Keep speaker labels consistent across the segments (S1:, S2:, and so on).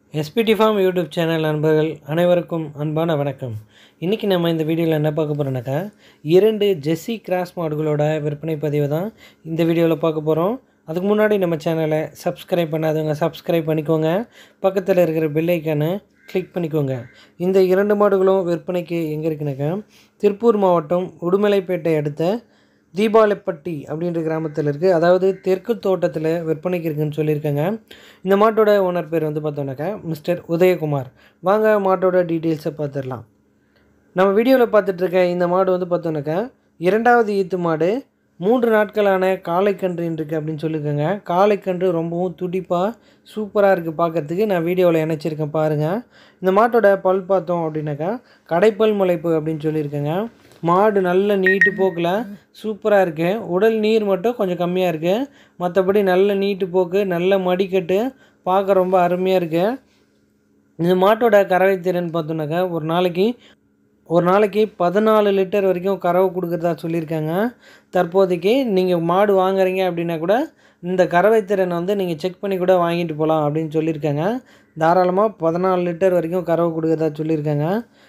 S1: SPD farm YouTube channel நண்பர்கள் அனைவருக்கும் அன்பான வணக்கம் இன்றைக்கி நம்ம இந்த வீடியோவில் என்ன பார்க்க போகிறோம்னாக்கா இரண்டு ஜெஸ்ஸி கிராஸ் மாடுகளோட விற்பனை பதிவு தான் இந்த வீடியோவில் பார்க்க போகிறோம் அதுக்கு முன்னாடி நம்ம சேனலை சப்ஸ்கிரைப் பண்ணாதவங்க சப்ஸ்கிரைப் பண்ணிக்கோங்க பக்கத்தில் இருக்கிற பெல் ஐக்கானை கிளிக் பண்ணிக்கோங்க இந்த இரண்டு மாடுகளும் விற்பனைக்கு எங்கே இருக்குனாக்கா திருப்பூர் மாவட்டம் உடுமலைப்பேட்டை அடுத்த தீபாவளிப்பட்டி அப்படின்ற கிராமத்தில் இருக்குது அதாவது தெற்கு தோட்டத்தில் விற்பனைக்கு இருக்குன்னு சொல்லியிருக்காங்க இந்த மாட்டோட ஓனர் பேர் வந்து பார்த்தோன்னாக்கா மிஸ்டர் உதயகுமார் வாங்க மாட்டோட டீட்டெயில்ஸை பார்த்துடலாம் நம்ம வீடியோவில் பார்த்துட்ருக்க இந்த மாடு வந்து பார்த்தோன்னாக்கா இரண்டாவது ஈத்து மாடு மூன்று நாட்களான காளைக்கன்று இருக்குது அப்படின்னு சொல்லியிருக்காங்க காளைக்கன்று ரொம்பவும் துடிப்பாக சூப்பராக இருக்குது பார்க்குறதுக்கு நான் வீடியோவில் இணைச்சிருக்கேன் பாருங்கள் இந்த மாட்டோட பல் பார்த்தோம் அப்படின்னாக்கா கடைப்பல் முளைப்பு அப்படின்னு சொல்லியிருக்கேங்க மாடு நல்ல நீட்டு போக்கில் சூப்பராக இருக்குது உடல் நீர் மட்டும் கொஞ்சம் கம்மியாக இருக்குது மற்றபடி நல்ல நீட்டு போக்கு நல்ல மடிக்கட்டு பார்க்க ரொம்ப அருமையாக இருக்குது இந்த மாட்டோட கறவை திறன் பார்த்தோன்னாக்கா ஒரு நாளைக்கு ஒரு நாளைக்கு பதினாலு லிட்டர் வரைக்கும் கறவை கொடுக்குறதா சொல்லியிருக்காங்க தற்போதைக்கு நீங்கள் மாடு வாங்குறீங்க அப்படின்னா கூட இந்த கறவை திறனை வந்து நீங்கள் செக் பண்ணி கூட வாங்கிட்டு போகலாம் அப்படின்னு சொல்லியிருக்காங்க தாராளமாக பதினாலு லிட்டர் வரைக்கும் கறவை கொடுக்குறதா சொல்லியிருக்காங்க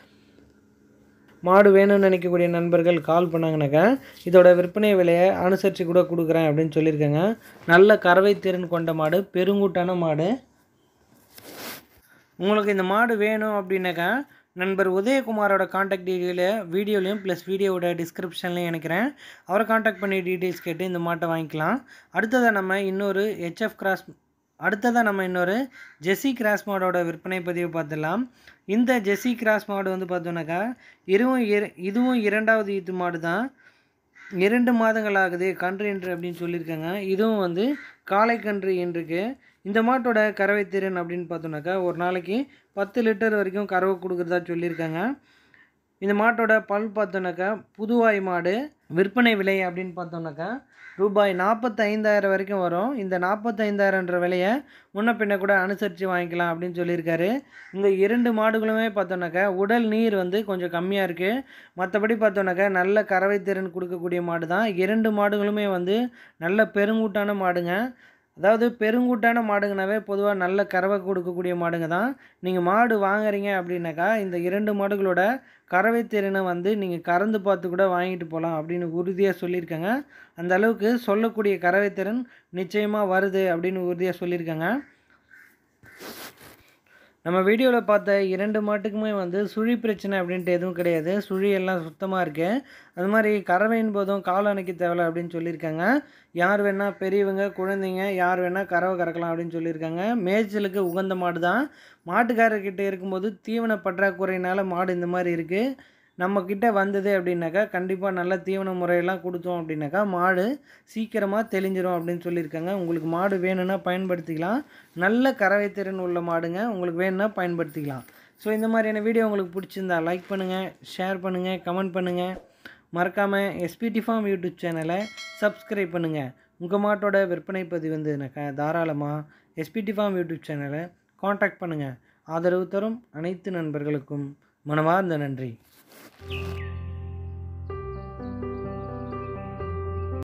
S1: மாடு வேணும்னு நினைக்கக்கூடிய நண்பர்கள் கால் பண்ணாங்கனாக்கா இதோட விற்பனை விலையை அனுசரித்து கூட கொடுக்குறேன் அப்படின்னு சொல்லியிருக்காங்க நல்ல கறவை திறன் கொண்ட மாடு பெருங்கூட்டான மாடு உங்களுக்கு இந்த மாடு வேணும் அப்படின்னாக்கா நண்பர் உதயகுமாரோட காண்டாக்ட் டீட்டெயிலை வீடியோலையும் ப்ளஸ் வீடியோவோட டிஸ்கிரிப்ஷன்லையும் இணைக்கிறேன் அவரை காண்டாக்ட் பண்ணி டீட்டெயில்ஸ் கேட்டு இந்த மாட்டை வாங்கிக்கலாம் அடுத்ததாக நம்ம இன்னொரு ஹெச்எஃப் கிராஸ் அடுத்ததாக நம்ம இன்னொரு ஜெஸ்ஸி கிராஸ் மாடோட விற்பனை பதிவு பார்த்துடலாம் இந்த ஜெஸ்ஸி கிராஸ் மாடு வந்து பார்த்தோன்னாக்கா இதுவும் இர இதுவும் இரண்டாவது ஈத்து மாடு தான் இரண்டு மாதங்கள் ஆகுது கன்று என்று அப்படின்னு சொல்லியிருக்காங்க இதுவும் வந்து காளை கன்று என்றுக்கு இந்த மாட்டோட கறவை திறன் அப்படின்னு பார்த்தோன்னாக்கா ஒரு நாளைக்கு பத்து லிட்டர் வரைக்கும் கறவை கொடுக்குறதா சொல்லியிருக்காங்க இந்த மாட்டோட பல் பார்த்தோன்னாக்கா புதுவாய் மாடு விற்பனை விலை அப்படின்னு பார்த்தோன்னாக்கா ரூபாய் நாற்பத்தைந்தாயிரம் வரைக்கும் வரும் இந்த நாற்பத்தைந்தாயிரன்ற விலையை முன்ன பின்ன கூட அனுசரித்து வாங்கிக்கலாம் அப்படின்னு சொல்லியிருக்காரு இந்த இரண்டு மாடுகளுமே பார்த்தோன்னாக்கா உடல் நீர் வந்து கொஞ்சம் கம்மியாக இருக்குது மற்றபடி பார்த்தோன்னாக்கா நல்ல கறவை திறன் கொடுக்கக்கூடிய மாடு தான் இரண்டு மாடுகளுமே வந்து நல்ல பெருங்கூட்டான மாடுங்க அதாவது பெருங்கூட்டான மாடுங்கனாவே பொதுவாக நல்ல கறவை கொடுக்கக்கூடிய மாடுங்க தான் நீங்கள் மாடு வாங்குறீங்க அப்படின்னாக்கா இந்த இரண்டு மாடுகளோட கறவை திறனை வந்து நீங்கள் கறந்து பார்த்து கூட வாங்கிட்டு போகலாம் அப்படின்னு உறுதியாக சொல்லியிருக்காங்க அந்த அளவுக்கு சொல்லக்கூடிய கறவை திறன் நிச்சயமாக வருது அப்படின்னு உறுதியாக சொல்லியிருக்காங்க நம்ம வீடியோவில் பார்த்த இரண்டு மாட்டுக்குமே வந்து சுழி பிரச்சனை அப்படின்ட்டு எதுவும் கிடையாது சுழி எல்லாம் சுத்தமாக இருக்குது அது மாதிரி கறவையின் போதும் கால் அணைக்க தேவையில்ல அப்படின்னு சொல்லியிருக்காங்க யார் வேணால் பெரியவங்க குழந்தைங்க யார் வேணால் கறவை கறக்கலாம் அப்படின்னு சொல்லியிருக்காங்க மேய்ச்சலுக்கு உகந்த மாடு தான் மாட்டுக்காரர்கிட்ட இருக்கும்போது தீவன பற்றாக்குறையினால் மாடு இந்த மாதிரி இருக்குது நம்மக்கிட்ட வந்தது அப்படின்னாக்கா கண்டிப்பாக நல்ல தீவன முறையெல்லாம் கொடுத்தோம் அப்படின்னாக்கா மாடு சீக்கிரமாக தெளிஞ்சிரும் அப்படின்னு சொல்லியிருக்காங்க உங்களுக்கு மாடு வேணும்னா பயன்படுத்திக்கலாம் நல்ல கறவை திறன் உள்ள மாடுங்க உங்களுக்கு வேணும்னா பயன்படுத்திக்கலாம் ஸோ இந்த மாதிரியான வீடியோ உங்களுக்கு பிடிச்சிருந்தா லைக் பண்ணுங்கள் ஷேர் பண்ணுங்கள் கமெண்ட் பண்ணுங்கள் மறக்காமல் எஸ்பிடி ஃபார்ம் யூடியூப் சேனலை சப்ஸ்கிரைப் பண்ணுங்கள் உங்கள் மாட்டோட விற்பனை பதிவு வந்ததுனாக்கா தாராளமாக எஸ்பிடி ஃபார்ம் யூடியூப் சேனலை காண்டாக்ட் பண்ணுங்கள் ஆதரவு தரும் அனைத்து நண்பர்களுக்கும் மனமார்ந்த நன்றி